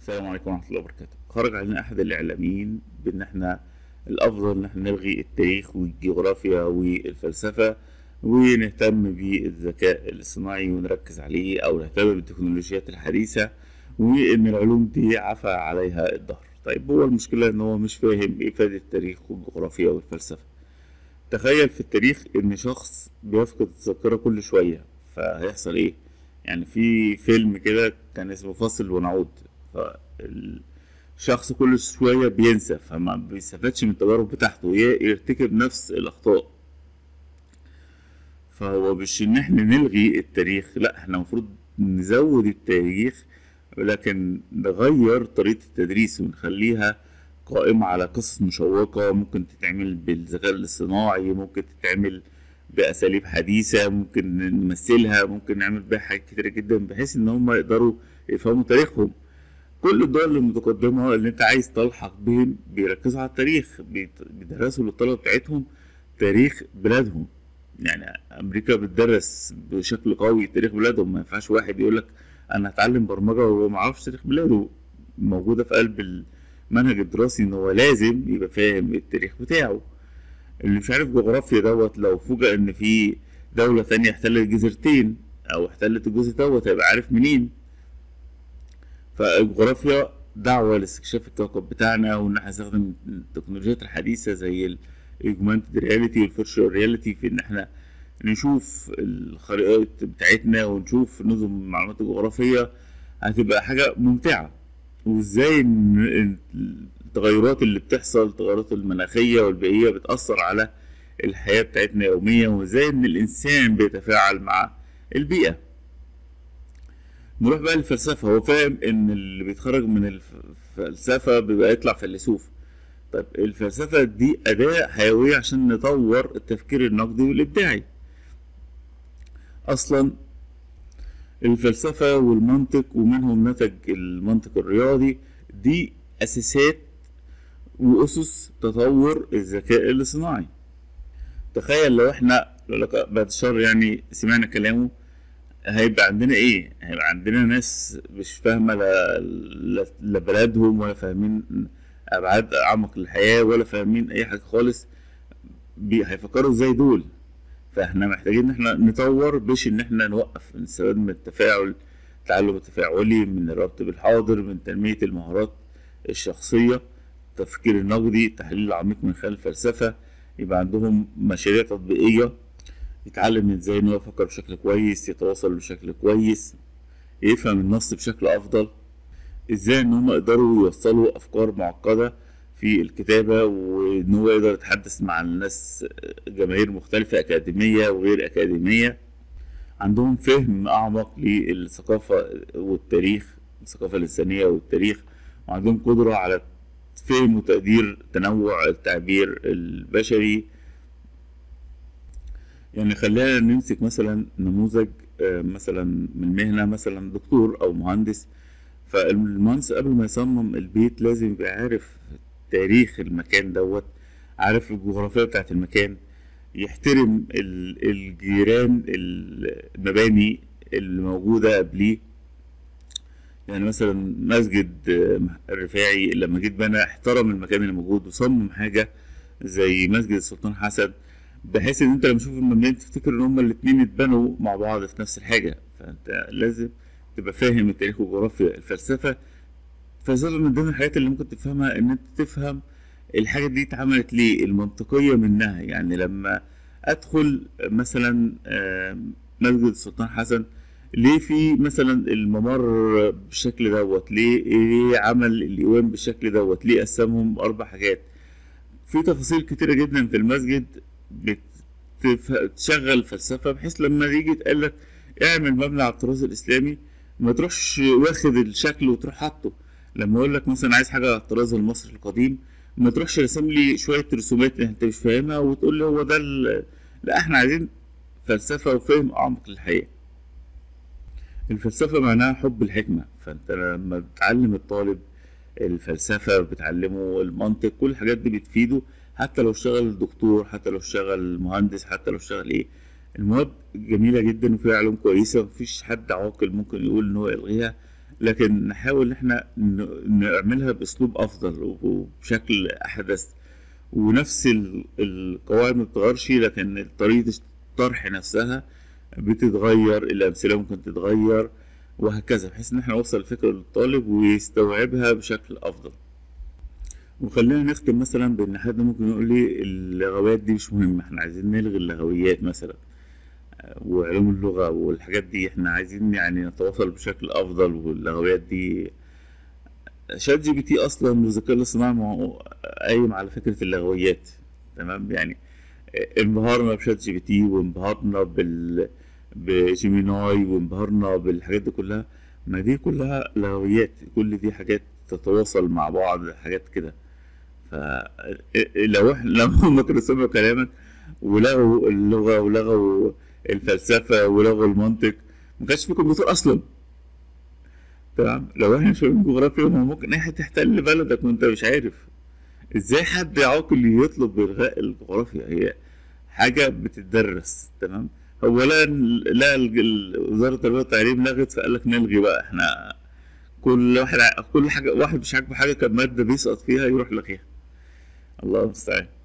السلام عليكم ورحمة الله وبركاته خرج علينا أحد الإعلاميين بإن إحنا الأفضل إن إحنا نلغي التاريخ والجغرافيا والفلسفة ونهتم بالذكاء الاصطناعي ونركز عليه أو نهتم بالتكنولوجيات الحديثة وإن العلوم دي عفى عليها الدهر طيب هو المشكلة إن هو مش فاهم إيه فائدة التاريخ والجغرافيا والفلسفة تخيل في التاريخ إن شخص بيفقد الذاكرة كل شوية فهيحصل إيه؟ يعني في فيلم كده كان اسمه فاصل ونعود فالشخص كل شوية بينسى فما بيستفادش من التجارب بتاعته ي- يرتكب نفس الأخطاء فهو مش إن احنا نلغي التاريخ لا احنا المفروض نزود التاريخ لكن نغير طريقة التدريس ونخليها قائمة على قصص مشوقة ممكن تتعمل بالذكاء الاصطناعي ممكن تتعمل بأساليب حديثة ممكن نمثلها ممكن نعمل بيها حاجات كتيرة جدا بحيث إن هم يقدروا يفهموا تاريخهم كل الدول المتقدمة اللي أنت عايز تلحق بهم بيركزوا على التاريخ بيت- بيدرسوا للطلبة بتاعتهم تاريخ بلادهم يعني أمريكا بتدرس بشكل قوي تاريخ بلادهم ما ينفعش واحد يقول لك أنا هتعلم برمجة وهو ما يعرفش تاريخ بلاده موجودة في قلب المنهج الدراسي إن هو لازم يبقى فاهم التاريخ بتاعه اللي مش عارف جغرافيا دوت لو فوجئ ان في دولة تانية احتلت جزيرتين او احتلت الجزء دوت هيبقى عارف منين فالجغرافيا دعوة لاستكشاف الكوكب بتاعنا وان احنا نستخدم التكنولوجيات الحديثة زي الاجمانتد رياليتي والفيرتشوال رياليتي في ان احنا نشوف الخرائط بتاعتنا ونشوف نظم المعلومات الجغرافية هتبقى حاجة ممتعة وازاي إن التغيرات اللي بتحصل التغيرات المناخية والبيئية بتأثر على الحياة بتاعتنا يوميا وازاي ان الانسان بيتفاعل مع البيئة نروح بقى للفلسفة هو فاهم ان اللي بيتخرج من الفلسفة بيبقى يطلع فيلسوف طيب الفلسفة دي أداة حيوية عشان نطور التفكير النقدي والإبداعي أصلا الفلسفة والمنطق ومنهم نتج المنطق الرياضي دي أساسات وأسس تطور الذكاء الاصطناعي تخيل لو احنا لو لك بعد الشر يعني سمعنا كلامه هيبقى عندنا ايه هيبقى عندنا ناس مش فاهمة لا, لا, لا بلدهم ولا فاهمين ابعاد اعمق الحياة ولا فاهمين اي حاجة خالص بي هيفكروا ازاي دول فاحنا محتاجين ان احنا نطور باش ان احنا نوقف نستفاد من التفاعل التعلم التفاعلي من الربط بالحاضر من تنمية المهارات الشخصية التفكير النقدي التحليل العميق من خلال الفلسفة يبقى عندهم مشاريع تطبيقية يتعلم ازاي ان هو يفكر بشكل كويس يتواصل بشكل كويس يفهم النص بشكل افضل ازاي ان هم يقدروا يوصلوا افكار معقدة في الكتابة وان هو يقدر يتحدث مع الناس جماهير مختلفة اكاديمية وغير اكاديمية عندهم فهم اعمق للثقافة والتاريخ الثقافة الانسانية والتاريخ وعندهم قدرة على فهم وتقدير تنوع التعبير البشري يعني خلينا نمسك مثلا نموذج آه، مثلا من مهنة مثلا دكتور أو مهندس فالمهندس قبل ما يصمم البيت لازم يبقى عارف تاريخ المكان دوت عارف الجغرافيا بتاعت المكان يحترم ال- الجيران المباني اللي موجودة قبليه يعني مثلا مسجد آه، الرفاعي لما جيت بنى احترم المكان اللي موجود وصمم حاجة زي مسجد السلطان حسن بحيث ان انت لما تشوف المبنيين تفتكر ان هما الاتنين اتبنوا مع بعض في نفس الحاجة فانت لازم تبقى فاهم التاريخ والجغرافيا الفلسفة الفلسفة من ضمن الحاجات اللي ممكن تفهمها ان انت تفهم الحاجة دي اتعملت ليه المنطقية منها يعني لما ادخل مثلا آه، مسجد السلطان حسن ليه في مثلا الممر بالشكل دوت ليه ليه عمل الايوان بالشكل دوت ليه قسمهم اربع حاجات في تفاصيل كتيرة جدا في المسجد بتشغل فلسفة بحيث لما يجي يتقال لك اعمل مبنى على الطراز الإسلامي ما تروحش واخد الشكل وتروح حاطه لما يقول لك مثلا عايز حاجة على الطراز المصري القديم ما تروحش راسم لي شوية رسومات انت مش فاهمها وتقول لي هو ده ال- لا احنا عايزين فلسفة وفهم أعمق للحياة الفلسفة معناها حب الحكمة فانت لما بتعلم الطالب الفلسفة بتعلمه المنطق كل الحاجات دي بتفيده حتى لو اشتغل دكتور حتى لو اشتغل مهندس حتى لو اشتغل ايه المواد جميلة جدا وفيها علوم كويسة مفيش حد عاقل ممكن يقول ان هو يلغيها لكن نحاول ان احنا ن- نعملها باسلوب افضل وبشكل احدث ونفس ال- القواعد ما بتتغيرش لكن طريقة الطرح نفسها بتتغير الأمثلة ممكن تتغير وهكذا بحيث إن احنا نوصل الفكرة للطالب ويستوعبها بشكل أفضل وخلينا نختم مثلا بإن حد ممكن يقول لي اللغويات دي مش مهمة احنا عايزين نلغي اللغويات مثلا وعلوم اللغة والحاجات دي احنا عايزين يعني نتواصل بشكل أفضل واللغويات دي شات جي بي تي اصلا الذكاء الاصطناعي ما هو قايم على فكره اللغويات تمام يعني انبهرنا بشات جي بي تي وانبهرنا بال بجيميناي وانبهرنا بالحاجات دي كلها ما دي كلها لغويات كل دي حاجات تتواصل مع بعض حاجات كده فلو احنا لو هم كانوا سمعوا كلامك ولغوا اللغه ولغوا الفلسفه ولغوا المنطق ما كانش في كمبيوتر اصلا تمام لو احنا مش فاهمين جغرافيا ما ممكن اي حد يحتل بلدك وانت مش عارف ازاي حد عاقل يطلب الغاء الجغرافيا هي حاجة بتدرس تمام هو لا لا ال- ال- وزارة التربية والتعليم لغت فقال لك نلغي بقى احنا كل واحد ع- كل حاجة واحد مش عاجبه حاجة كان مادة بيسقط فيها يروح لغيها الله المستعان